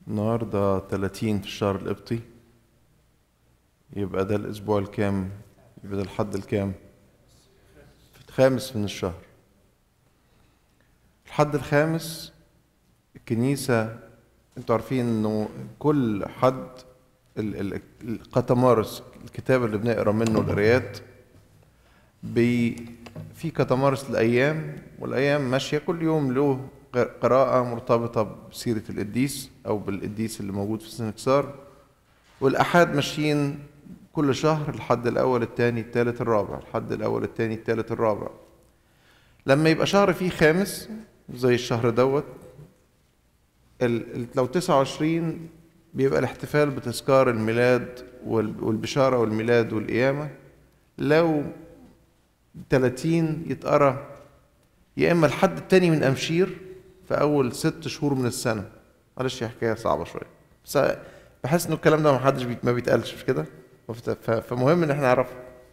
النهاردة 30 في الشهر القبطي يبقى ده الأسبوع الكام يبقى ده الحد الكام الخامس من الشهر الحد الخامس الكنيسة انتوا عارفين انه كل حد ال- ال- القطمارس الكتاب اللي بنقرا منه القرايات بي في كتمارس الايام والايام ماشيه كل يوم له قراءه مرتبطه بسيره القديس او بالقديس اللي موجود في السنكسار والاحاد ماشيين كل شهر الحد الاول الثاني الثالث الرابع الحد الاول الثاني الثالث الرابع لما يبقى شهر فيه خامس زي الشهر دوت ال- ال- لو 29 بيبقى الاحتفال بتذكار الميلاد وال- والبشاره والميلاد والقيامه لو 30 يتقرا يا اما الحد التاني من امشير في اول ست شهور من السنه معلش هي حكايه صعبه شويه بس بحس انه الكلام ده ما حدش بيت ما بيتقالش مش كده ففت- ف- فمهم ان احنا نعرفه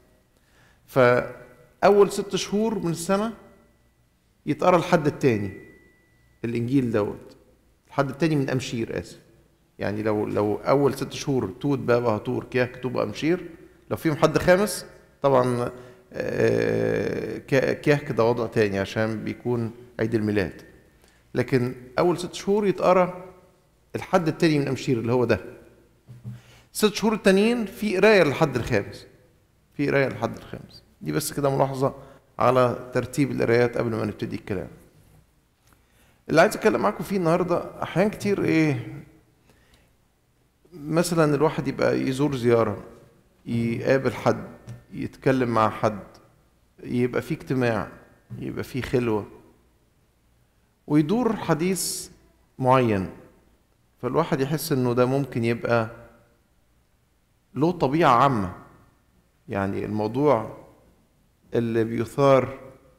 فاول ست شهور من السنه يتقرا الحد التاني الانجيل دوت الحد التاني من امشير اسف يعني لو لو اول ست شهور توت بابا هطور كياك كتب امشير لو فيهم حد خامس طبعا آه، كا- كياك ده وضع تاني عشان بيكون عيد الميلاد لكن اول ست شهور يتقرا الحد التاني من امشير اللي هو ده ست شهور التانيين في قرايه للحد الخامس في قرايه للحد الخامس دي بس كده ملاحظه على ترتيب القرايات قبل ما نبتدي الكلام اللي عايز اتكلم معاكم فيه النهارده احيان كتير ايه مثلا الواحد يبقى يزور زياره يقابل حد يتكلم مع حد يبقى في اجتماع يبقى في خلوه ويدور حديث معين فالواحد يحس انه ده ممكن يبقى له طبيعه عامه يعني الموضوع اللي بيثار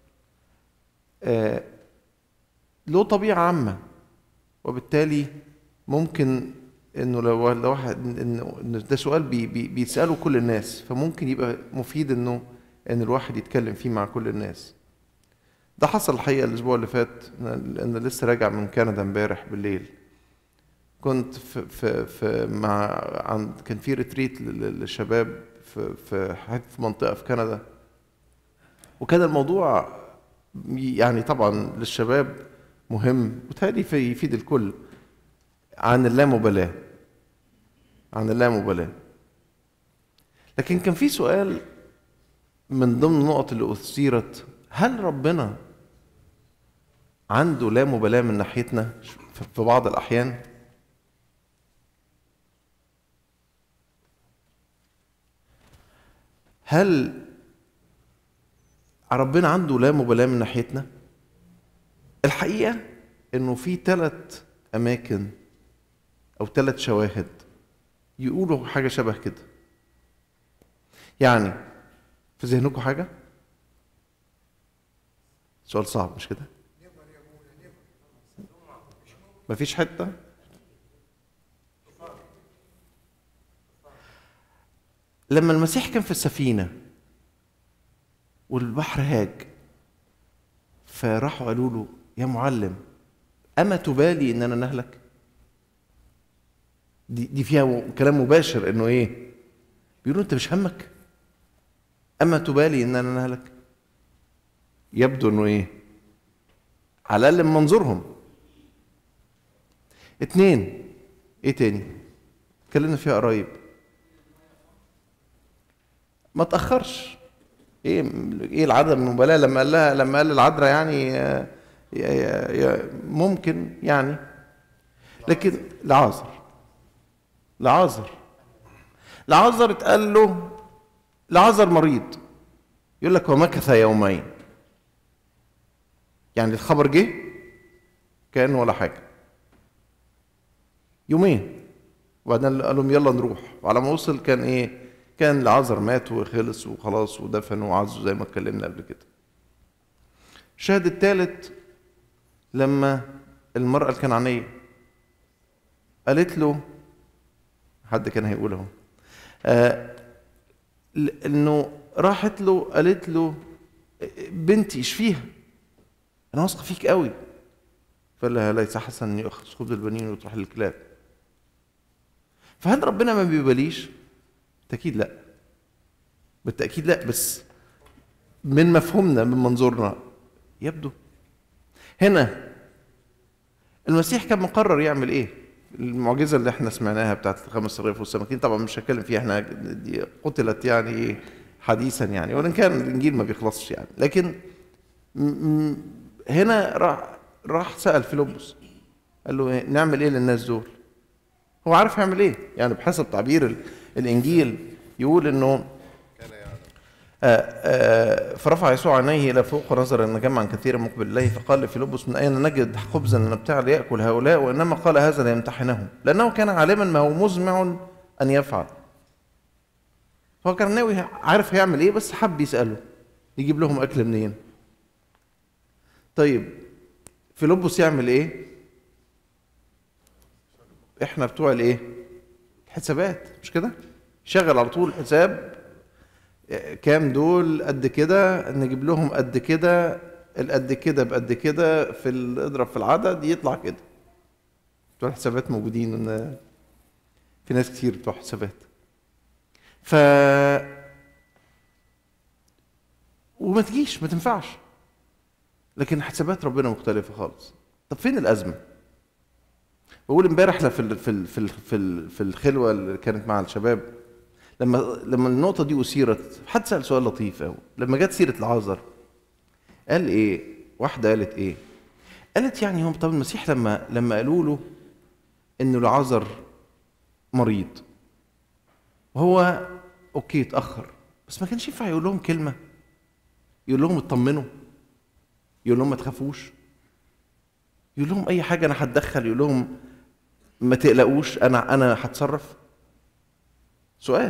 آه له طبيعة عامة وبالتالي ممكن انه لو لو واحد انه إن ده سؤال بي بي بيسأله كل الناس فممكن يبقى مفيد انه ان الواحد يتكلم فيه مع كل الناس ده حصل الحقيقة الأسبوع اللي فات أنا أنا لسه راجع من كندا امبارح بالليل كنت في في في مع عند كان في ريتريت لل- للشباب في في حته في منطقة في كندا وكان الموضوع يعني طبعا للشباب مهم وتهيألي في- يفيد الكل عن اللامبالاة عن اللامبالاة لكن كان في سؤال من ضمن النقط اللي أثيرت هل ربنا عنده لا مبالاة من ناحيتنا في بعض الأحيان؟ هل ربنا عنده لا مبالاة من ناحيتنا؟ الحقيقة إنه في ثلاث أماكن أو ثلاث شواهد يقولوا حاجة شبه كده. يعني في ذهنكم حاجة؟ سؤال صعب مش كده؟ مفيش حتة؟ لما المسيح كان في السفينة والبحر هاج فراحوا قالوا له يا معلم أما تبالي إننا نهلك؟ دي, دي فيها كلام مباشر إنه إيه؟ بيقولوا أنت مش همك؟ أما تبالي إننا نهلك؟ يبدو إنه إيه؟ على الأقل من منظورهم اتنين إيه تاني؟ اتكلمنا فيها قريب ما تاخرش ايه ايه العدم المبالاه لما قال لها لما قال العذراء يعني آه، يا- يا- يا- ممكن يعني لكن لعازر لعازر لعازر اتقال له لعازر مريض يقول لك ومكث يومين يعني الخبر جه كان ولا حاجه يومين وبعدين قال لهم يلا نروح وعلى ما وصل كان ايه كان العذر مات وخلص وخلاص ودفن وعزوا زي ما اتكلمنا قبل كده الشاهد الثالث لما المرأة الكنعانية قالت له حد كان هيقول اهو آه، ل- انه راحت له قالت له بنتي اشفيها انا واثقه فيك قوي فقال لها ليس حسنا اني اخذ خبز البنين وتروح للكلاب فهل ربنا ما بيباليش بالتاكيد لا بالتاكيد لا بس من مفهومنا من منظورنا يبدو هنا المسيح كان مقرر يعمل ايه المعجزه اللي احنا سمعناها بتاعت الخمس رغيف والسمكين طبعا مش هتكلم فيها احنا دي قتلت يعني ايه حديثا يعني وان كان الانجيل ما بيخلصش يعني لكن م- م- هنا راح راح سال فيلبس قال له إيه نعمل ايه للناس دول هو عارف يعمل ايه يعني بحسب تعبير ال- الانجيل يقول انه آه، آه، فرفع يسوع عينيه الى فوق ونظر ان جمعا كثيرا مقبل اليه فقال لفيلبس من اين نجد خبزا نبتاع لياكل هؤلاء وانما قال هذا ليمتحنهم لانه كان عالما ما هو مزمع ان يفعل هو كان ناوي عارف هيعمل ايه بس حب يساله يجيب لهم اكل منين طيب فيلبس يعمل ايه احنا بتوع الايه الحسابات مش كده شغل على طول حساب كام دول قد كده نجيب لهم قد كده القد كده بقد كده في ال- اضرب في العدد يطلع كده بتوع الحسابات موجودين إن في ناس كتير بتوع حسابات ف وما تجيش ما تنفعش لكن حسابات ربنا مختلفة خالص طب فين الأزمة؟ بقول امبارح في ال- في ال- في ال- في ال- في الخلوة اللي كانت مع الشباب لما لما النقطة دي أثيرت حد سأل سؤال لطيف أوي لما جت سيرة العذر قال إيه؟ واحدة قالت إيه؟ قالت يعني هم طب المسيح لما لما قالوا له إنه العذر مريض وهو أوكي اتأخر بس ما كانش ينفع يقول لهم كلمة يقول لهم اطمنوا يقول لهم ما تخافوش يقول لهم أي حاجة أنا هتدخل يقول لهم ما تقلقوش أنا أنا هتصرف سؤال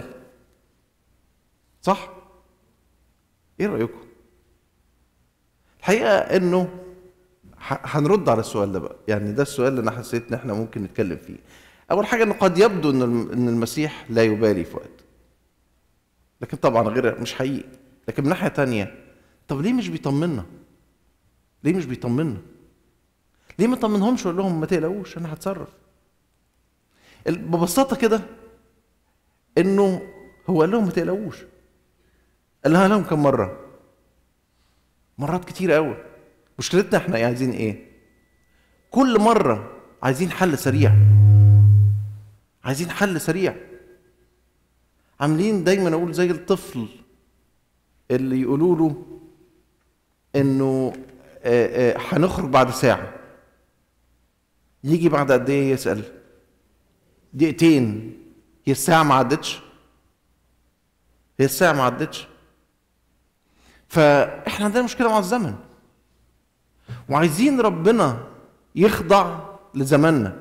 صح ايه رايكم الحقيقه انه ح- هنرد على السؤال ده بقى يعني ده السؤال اللي انا حسيت ان احنا ممكن نتكلم فيه اول حاجه انه قد يبدو ان الم- ان المسيح لا يبالي في وقت لكن طبعا غير مش حقيقي لكن من ناحيه تانية طب ليه مش بيطمنا ليه مش بيطمنا ليه ما طمنهمش ويقول لهم ما تقلقوش انا هتصرف ال- ببساطه كده انه هو قال لهم ما تقلقوش قالها لهم كم مره مرات كتير قوي مشكلتنا احنا عايزين ايه كل مره عايزين حل سريع عايزين حل سريع عاملين دايما اقول زي الطفل اللي يقولوا له انه آه، آه، هنخرج بعد ساعه يجي بعد قد ايه يسال دقيقتين هي الساعة ما عدتش هي الساعة ما عدتش فاحنا عندنا مشكلة مع الزمن وعايزين ربنا يخضع لزماننا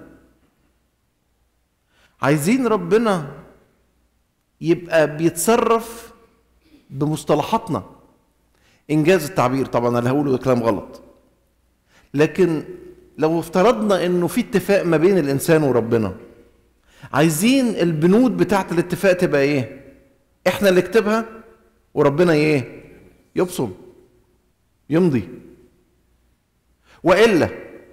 عايزين ربنا يبقى بيتصرف بمصطلحاتنا انجاز التعبير طبعا انا اللي هقوله ده كلام غلط لكن لو افترضنا انه في اتفاق ما بين الانسان وربنا عايزين البنود بتاعت الاتفاق تبقى ايه احنا اللي نكتبها وربنا ايه يبصم يمضي والا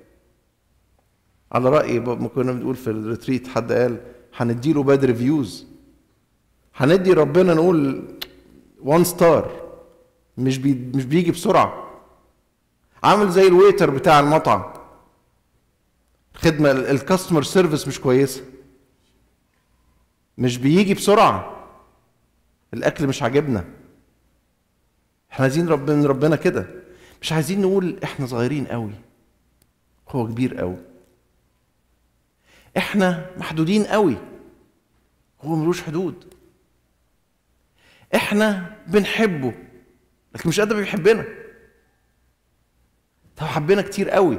على راي ما كنا بنقول في الريتريت حد قال هنديله باد ريفيوز هندي ربنا نقول وان ستار مش بي مش بيجي بسرعه عامل زي الويتر بتاع المطعم الخدمه الكاستمر سيرفيس مش كويسه مش بيجي بسرعة الأكل مش عاجبنا احنا عايزين ربنا ربنا كده مش عايزين نقول احنا صغيرين قوي هو كبير قوي احنا محدودين قوي هو ملوش حدود احنا بنحبه لكن مش قادر بيحبنا طب حبنا كتير قوي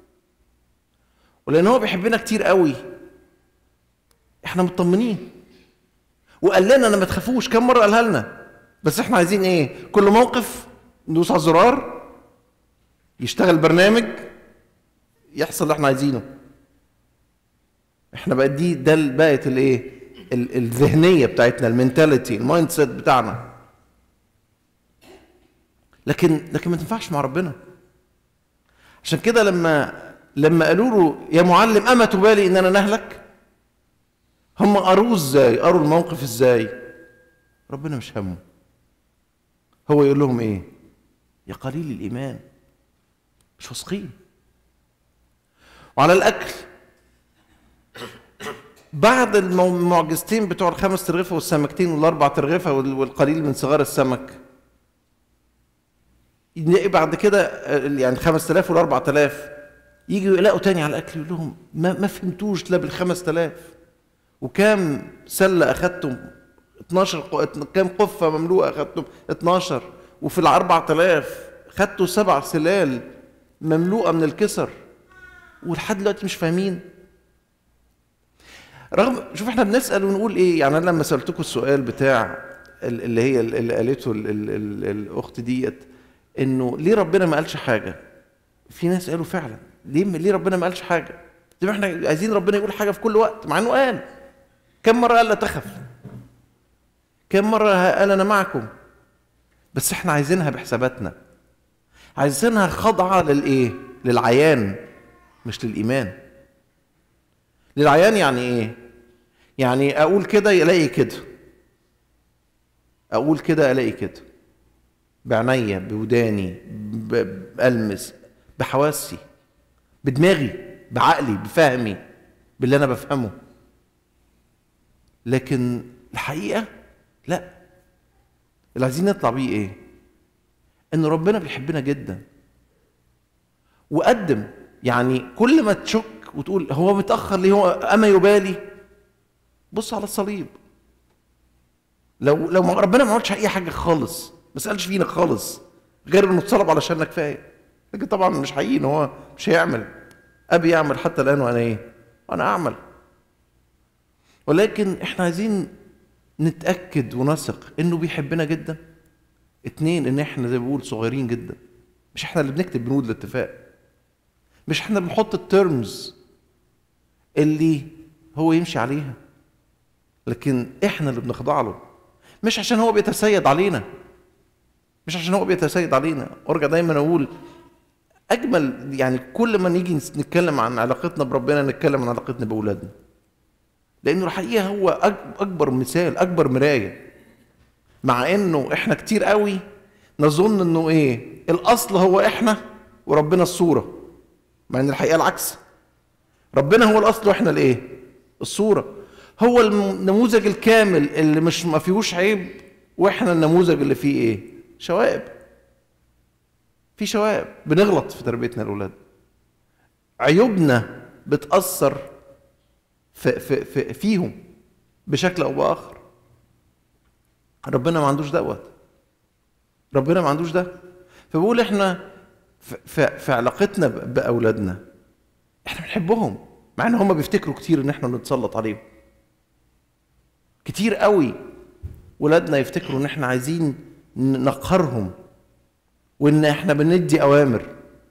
ولان هو بيحبنا كتير قوي احنا مطمنين وقال لنا انا ما تخافوش كم مره قالها لنا بس احنا عايزين ايه كل موقف ندوس على الزرار يشتغل برنامج يحصل اللي احنا عايزينه احنا بقت دي ده ال- بقت الايه ال- الذهنيه بتاعتنا المينتاليتي المايند سيت بتاعنا لكن لكن ما تنفعش مع ربنا عشان كده لما لما قالوا له يا معلم اما تبالي اننا نهلك هم قروه ازاي قروا الموقف ازاي ربنا مش همه هو يقول لهم ايه يا قليل الايمان مش واثقين وعلى الاكل بعد المعجزتين بتوع الخمس ترغفه والسمكتين والاربع ترغفه والقليل من صغار السمك يلاقي بعد كده يعني 5000 وال 4000 يجوا يلاقوا تاني على الاكل يقول لهم ما, ما فهمتوش لا بال 5000 وكام سله اخدتم 12 كام قفه مملوءه اخدتم 12 وفي ال 4000 خدتوا سبع سلال مملوءه من الكسر ولحد دلوقتي مش فاهمين رغم شوف احنا بنسال ونقول ايه يعني انا لما سالتكم السؤال بتاع اللي هي اللي قالته الاخت ديت انه ليه ربنا ما قالش حاجه في ناس قالوا فعلا ليه ليه ربنا ما قالش حاجه طب احنا عايزين ربنا يقول حاجه في كل وقت مع انه قال كم مره قال لا تخف كم مره قال انا معكم بس احنا عايزينها بحساباتنا عايزينها خاضعه للايه للعيان مش للايمان للعيان يعني ايه يعني اقول كده الاقي كده اقول كده الاقي كده بعينيا بوداني بألمس بحواسي بدماغي بعقلي بفهمي باللي انا بفهمه لكن الحقيقه لا اللي عايزين نطلع بيه ايه ان ربنا بيحبنا جدا وقدم يعني كل ما تشك وتقول هو متاخر ليه هو اما يبالي بص على الصليب لو لو ربنا ما عملش اي حاجه خالص ما سالش فينا خالص غير انه اتصلب علشاننا كفايه لكن طبعا مش حقيقي ان هو مش هيعمل ابي يعمل حتى الان وانا ايه وانا اعمل ولكن احنا عايزين نتاكد ونثق انه بيحبنا جدا اتنين ان احنا زي ما بقول صغيرين جدا مش احنا اللي بنكتب بنود الاتفاق مش احنا اللي بنحط الترمز اللي هو يمشي عليها لكن احنا اللي بنخضع له مش عشان هو بيتسيد علينا مش عشان هو بيتسيد علينا وارجع دايما اقول اجمل يعني كل ما نيجي نتكلم عن علاقتنا بربنا نتكلم عن علاقتنا باولادنا لانه الحقيقه هو اكبر مثال اكبر مرايه مع انه احنا كتير قوي نظن انه ايه الاصل هو احنا وربنا الصوره مع ان الحقيقه العكس ربنا هو الاصل واحنا الايه الصوره هو النموذج الكامل اللي مش ما فيهوش عيب واحنا النموذج اللي فيه ايه شوائب في شوائب بنغلط في تربيتنا الاولاد عيوبنا بتاثر في في في فيهم بشكل او باخر ربنا ما عندوش دوت ربنا ما عندوش ده فبقول احنا في, في علاقتنا باولادنا احنا بنحبهم مع ان هم بيفتكروا كتير ان احنا بنتسلط عليهم كتير قوي ولادنا يفتكروا ان احنا عايزين نقهرهم وان احنا بندي اوامر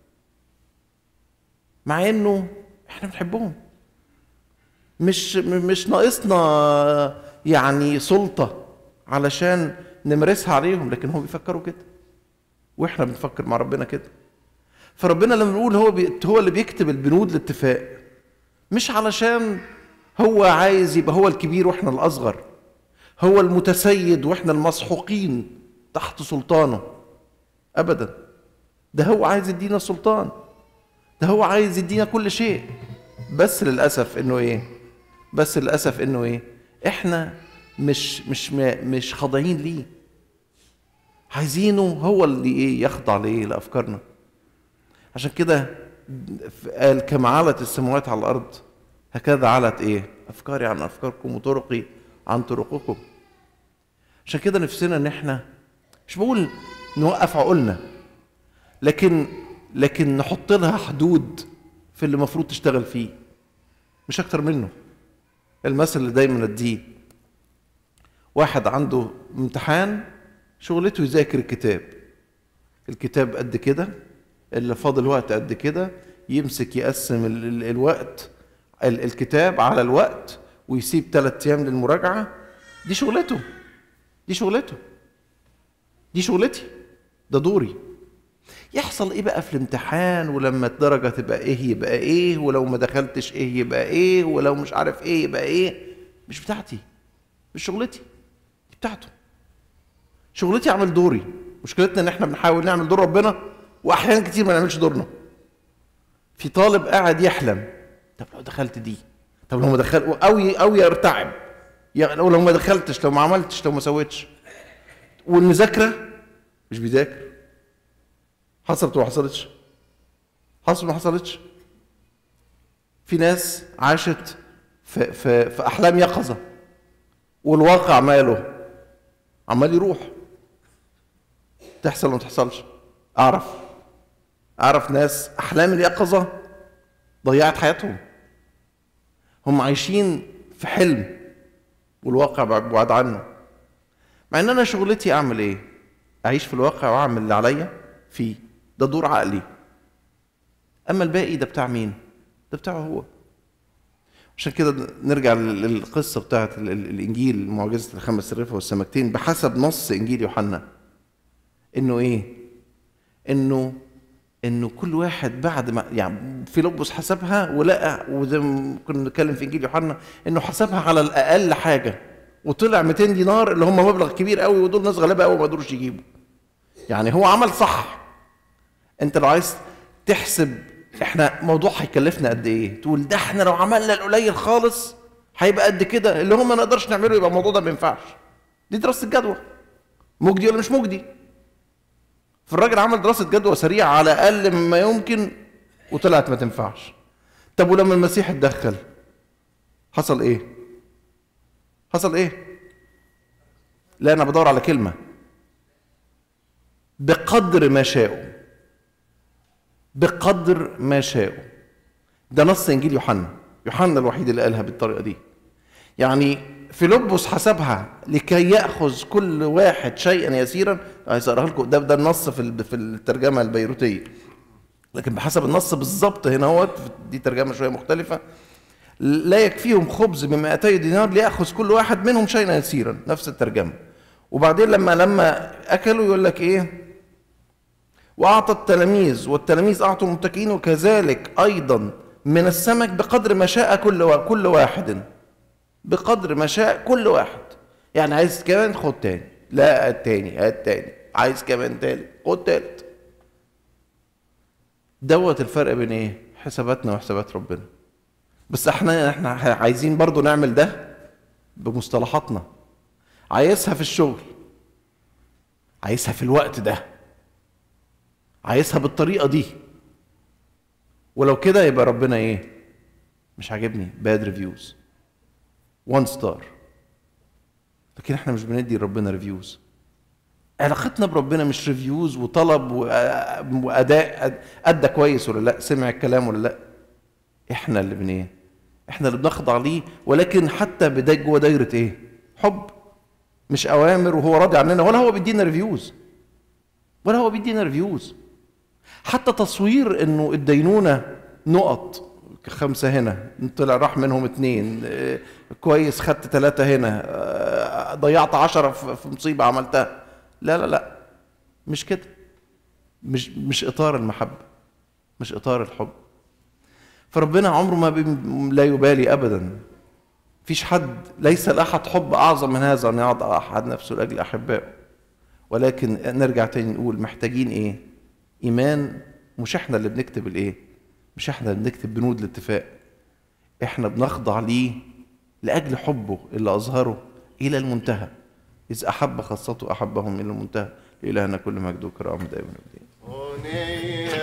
مع انه احنا بنحبهم مش مش ناقصنا يعني سلطه علشان نمارسها عليهم لكن هم بيفكروا كده واحنا بنفكر مع ربنا كده فربنا لما بنقول هو بي هو اللي بيكتب البنود الاتفاق مش علشان هو عايز يبقى هو الكبير واحنا الاصغر هو المتسيد واحنا المسحوقين تحت سلطانه ابدا ده هو عايز يدينا سلطان ده هو عايز يدينا كل شيء بس للاسف انه ايه بس للاسف انه ايه احنا مش مش مش خاضعين ليه عايزينه هو اللي ايه يخضع لايه لافكارنا عشان كده قال كما علت السماوات على الارض هكذا علت ايه افكاري عن افكاركم وطرقي عن طرقكم عشان كده نفسنا ان احنا مش بقول نوقف عقولنا لكن لكن نحط لها حدود في اللي المفروض تشتغل فيه مش اكتر منه المثل اللي دايما اديه واحد عنده امتحان شغلته يذاكر الكتاب الكتاب قد كده اللي فاضل وقت قد كده يمسك يقسم ال ال الوقت ال الكتاب على الوقت ويسيب ثلاث ايام للمراجعه دي شغلته دي شغلته دي شغلتي ده دوري يحصل ايه بقى في الامتحان ولما الدرجة تبقى ايه يبقى ايه ولو ما دخلتش ايه يبقى ايه ولو مش عارف ايه يبقى ايه مش بتاعتي مش شغلتي دي بتاعته شغلتي اعمل دوري مشكلتنا ان احنا بنحاول نعمل دور ربنا واحيانا كتير ما نعملش دورنا في طالب قاعد يحلم طب لو دخلت دي طب لو ما دخل او او يرتعب لو لو ما دخلتش لو ما عملتش لو ما سويتش والمذاكره مش بيذاكر حصلت ولا ما حصلتش حصلت ما حصلتش في ناس عاشت في, في, في احلام يقظه والواقع ماله عمال يروح تحصل ولا ما تحصلش اعرف اعرف ناس احلام اليقظه ضيعت حياتهم هم عايشين في حلم والواقع بعد عنه مع ان انا شغلتي اعمل ايه اعيش في الواقع واعمل اللي عليا فيه ده دور عقلي اما الباقي ده بتاع مين ده بتاعه هو عشان كده نرجع للقصة بتاعت الإنجيل معجزة الخمس رغيف والسمكتين بحسب نص إنجيل يوحنا إنه إيه؟ إنه إنه كل واحد بعد ما يعني فيلبس حسبها ولقى وزي ما كنا بنتكلم في إنجيل يوحنا إنه حسبها على الأقل حاجة وطلع 200 دينار اللي هم مبلغ كبير قوي ودول ناس غلابة قوي ما قدروش يجيبوا. يعني هو عمل صح. أنت لو عايز تحسب احنا موضوع هيكلفنا قد ايه تقول ده احنا لو عملنا القليل خالص هيبقى قد كده اللي هم ما نقدرش نعمله يبقى الموضوع ده ما ينفعش دي دراسه جدوى مجدي ولا مش مجدي فالراجل عمل دراسه جدوى سريعه على اقل مما يمكن وطلعت ما تنفعش طب ولما المسيح اتدخل حصل ايه حصل ايه لا انا بدور على كلمه بقدر ما شاءوا بقدر ما شاءوا ده نص انجيل يوحنا يوحنا الوحيد اللي قالها بالطريقه دي يعني فيلبس حسبها لكي ياخذ كل واحد شيئا يسيرا عايز اقراها لكم ده ده النص في في الترجمه البيروتيه لكن بحسب النص بالظبط هنا هو دي ترجمه شويه مختلفه لا يكفيهم خبز ب 200 دينار ليأخذ كل واحد منهم شيئا يسيرا نفس الترجمه وبعدين لما لما اكلوا يقول لك ايه وأعطى التلاميذ والتلاميذ أعطوا المتكئين وكذلك أيضا من السمك بقدر ما شاء كل كل واحد بقدر ما شاء كل واحد يعني عايز كمان خد تاني لا هات تاني هات تاني عايز كمان تالت خد تالت دوت الفرق بين ايه حساباتنا وحسابات ربنا بس احنا احنا عايزين برضو نعمل ده بمصطلحاتنا عايزها في الشغل عايزها في الوقت ده عايزها بالطريقه دي ولو كده يبقى ربنا ايه مش عاجبني باد ريفيوز وان ستار لكن احنا مش بندي ربنا ريفيوز علاقتنا بربنا مش ريفيوز وطلب واداء ادى كويس ولا لا سمع الكلام ولا لا احنا اللي بن ايه احنا اللي بنخضع ليه ولكن حتى بداية جوه دايره ايه حب مش اوامر وهو راضي عننا ولا هو بيدينا ريفيوز ولا هو بيدينا ريفيوز حتى تصوير انه الدينونه نقط خمسة هنا طلع راح منهم اتنين اه كويس خدت ثلاثة هنا اه ضيعت عشرة في مصيبة عملتها لا لا لا مش كده مش مش إطار المحبة مش إطار الحب فربنا عمره ما لا يبالي أبدا فيش حد ليس لأحد حب أعظم من هذا أن يعطى أحد نفسه لأجل أحبائه ولكن نرجع تاني نقول محتاجين إيه ايمان مش احنا اللي بنكتب الايه مش احنا اللي بنكتب بنود الاتفاق احنا بنخضع ليه لاجل حبه اللي اظهره الى المنتهى اذ احب خاصته احبهم الى المنتهى لالهنا كل مجد وكرامه دائما وابدين